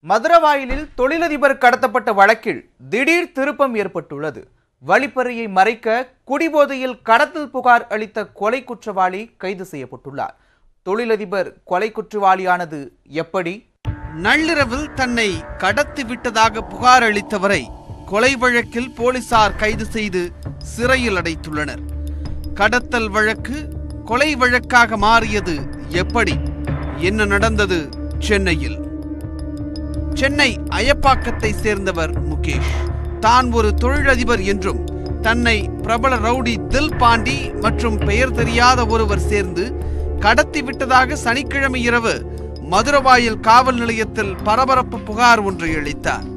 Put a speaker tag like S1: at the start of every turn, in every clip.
S1: மதுரவாயிலில் தொழிலதிபர் கடத்தப்பட்ட வழக்கில் திடீர் திருப்பம் ஏற்பட்டுள்ளது வழிப்பறியை மறைக்க குடிபோதையில் கடத்தல் புகார் அளித்த கொலை குற்றவாளி கைது செய்யப்பட்டுள்ளார் தொழிலதிபர் கொலை குற்றவாளியானது எப்படி
S2: நள்ளிரவில் தன்னை கடத்தி விட்டதாக புகார் அளித்தவரை கொலை வழக்கில் போலீசார் கைது செய்து சிறையில் அடைத்துள்ளனர் கடத்தல் வழக்கு கொலை வழக்காக மாறியது எப்படி என்ன நடந்தது சென்னையில் சென்னை அயப்பாக்கத்தை சேர்ந்தவர் முகேஷ் தான் ஒரு தொழிலதிபர் என்றும் தன்னை பிரபல ரவுடி தில் பாண்டி மற்றும் பெயர் தெரியாத ஒருவர் சேர்ந்து கடத்தி விட்டதாக சனிக்கிழமை இரவு மதுரவாயில் காவல் நிலையத்தில் பரபரப்பு புகார் ஒன்றை அளித்தார்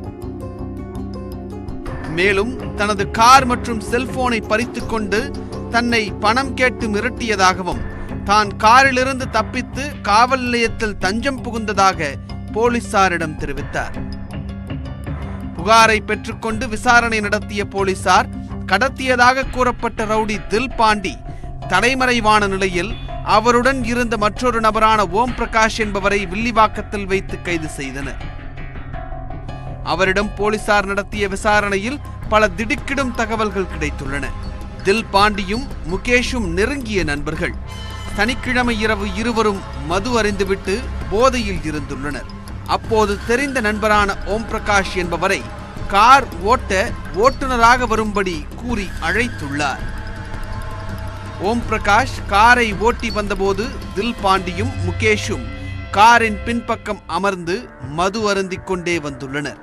S2: மேலும் தனது கார் மற்றும் செல்போனை பறித்துக் கொண்டு தன்னை பணம் கேட்டு மிரட்டியதாகவும் தான் காரிலிருந்து தப்பித்து காவல் நிலையத்தில் தஞ்சம் புகுந்ததாக போலீசாரிடம் தெரிவித்தார் புகாரை பெற்றுக்கொண்டு விசாரணை நடத்திய போலீசார் கடத்தியதாக கூறப்பட்ட ரவுடி தில் பாண்டி தலைமறைவான நிலையில் அவருடன் இருந்த மற்றொரு நபரான ஓம் பிரகாஷ் என்பவரை வில்லிவாக்கத்தில் வைத்து கைது செய்தனர் அவரிடம் போலீசார் நடத்திய விசாரணையில் பல திடுக்கிடும் தகவல்கள் கிடைத்துள்ளன தில் பாண்டியும் முகேஷும் நெருங்கிய நண்பர்கள் சனிக்கிழமை இரவு இருவரும் மது அறிந்துவிட்டு போதையில் இருந்துள்ளனர் அப்போது தெரிந்த நண்பரான ஓம் பிரகாஷ் என்பவரை கார் ஓட்ட ஓட்டுநராக வரும்படி கூறி அழைத்துள்ளார் ஓம் பிரகாஷ் காரை ஓட்டி வந்தபோது தில் பாண்டியும் முகேஷும் காரின் பின்பக்கம் அமர்ந்து மது அருந்திக் கொண்டே வந்துள்ளனர்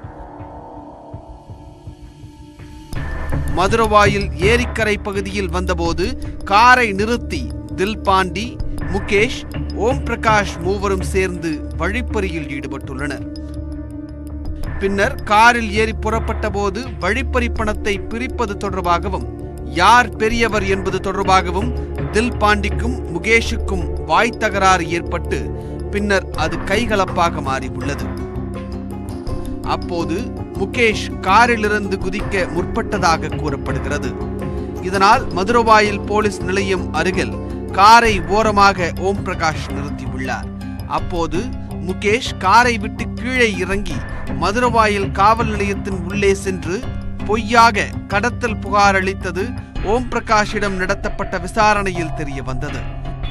S2: மதுரவாயில் ஏரிக்கரை பகுதியில் வந்தபோது காரை நிறுத்தி தில் பாண்டி முகேஷ் ஓம் பிரகாஷ் மூவரும் சேர்ந்து வழிப்பறியில் ஈடுபட்டுள்ளனர் பின்னர் காரில் ஏறி புறப்பட்ட போது வழிப்பறி பணத்தை பிரிப்பது தொடர்பாகவும் யார் பெரியவர் என்பது தொடர்பாகவும் தில் பாண்டிக்கும் முகேஷுக்கும் வாய் தகராறு ஏற்பட்டு பின்னர் அது கைகலப்பாக மாறியுள்ளது அப்போது முகேஷ் காரிலிருந்து குதிக்க முற்பட்டதாக கூறப்படுகிறது இதனால் மதுரவாயில் போலீஸ் நிலையம் அருகில் காரை ஓரமாக ஓம் பிரகாஷ் நிறுத்தியுள்ளார் அப்போது முகேஷ் காரை விட்டு கீழே இறங்கி மதுரவாயில் காவல் நிலையத்தின் உள்ளே சென்று பொய்யாக கடத்தல் புகார் அளித்தது ஓம் பிரகாஷிடம் நடத்தப்பட்ட விசாரணையில் தெரிய வந்தது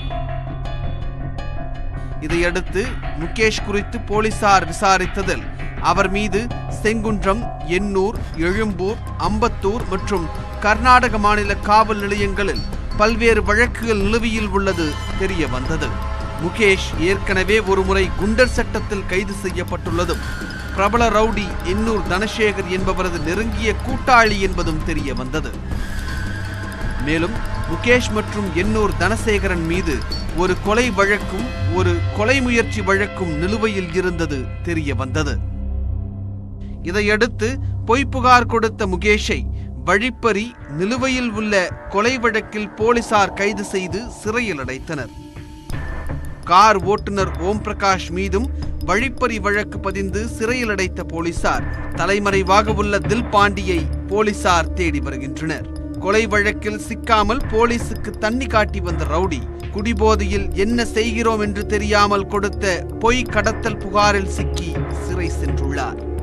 S2: இதையடுத்து முகேஷ் குறித்து போலீசார் விசாரித்ததில் அவர் மீது செங்குன்றம் எண்ணூர் எழும்பூர் அம்பத்தூர் மற்றும் கர்நாடக மாநில காவல் நிலையங்களில் பல்வேறு வழக்குகள் நிலுவையில் உள்ளது தெரிய வந்தது முகேஷ் ஏற்கனவே ஒருமுறை குண்டர் சட்டத்தில் கைது செய்யப்பட்டுள்ளதும் பிரபல ரவுடி எண்ணூர் தனசேகர் என்பவரது நெருங்கிய கூட்டாளி என்பதும் தெரிய வந்தது மேலும் முகேஷ் மற்றும் எண்ணூர் தனசேகரன் மீது ஒரு கொலை வழக்கும் ஒரு கொலை முயற்சி வழக்கும் நிலுவையில் இருந்தது தெரிய வந்தது இதையடுத்து பொய் புகார் கொடுத்த முகேஷை வழிப்பறி நிலுவையில் உள்ள கொலை வழக்கில் போலீசார் கைது செய்து சிறையில் அடைத்தனர் கார் ஓட்டுநர் ஓம் பிரகாஷ் மீதும் வழிப்பறி வழக்கு பதிந்து சிறையில் அடைத்த போலீசார் தலைமறைவாக உள்ள தில் பாண்டியை போலீசார் தேடி வருகின்றனர் கொலை வழக்கில் சிக்காமல் போலீசுக்கு தண்ணி காட்டி வந்த ரவுடி குடிபோதையில் என்ன செய்கிறோம் என்று தெரியாமல் கொடுத்த பொய் கடத்தல் புகாரில் சிக்கி சிறை சென்றுள்ளார்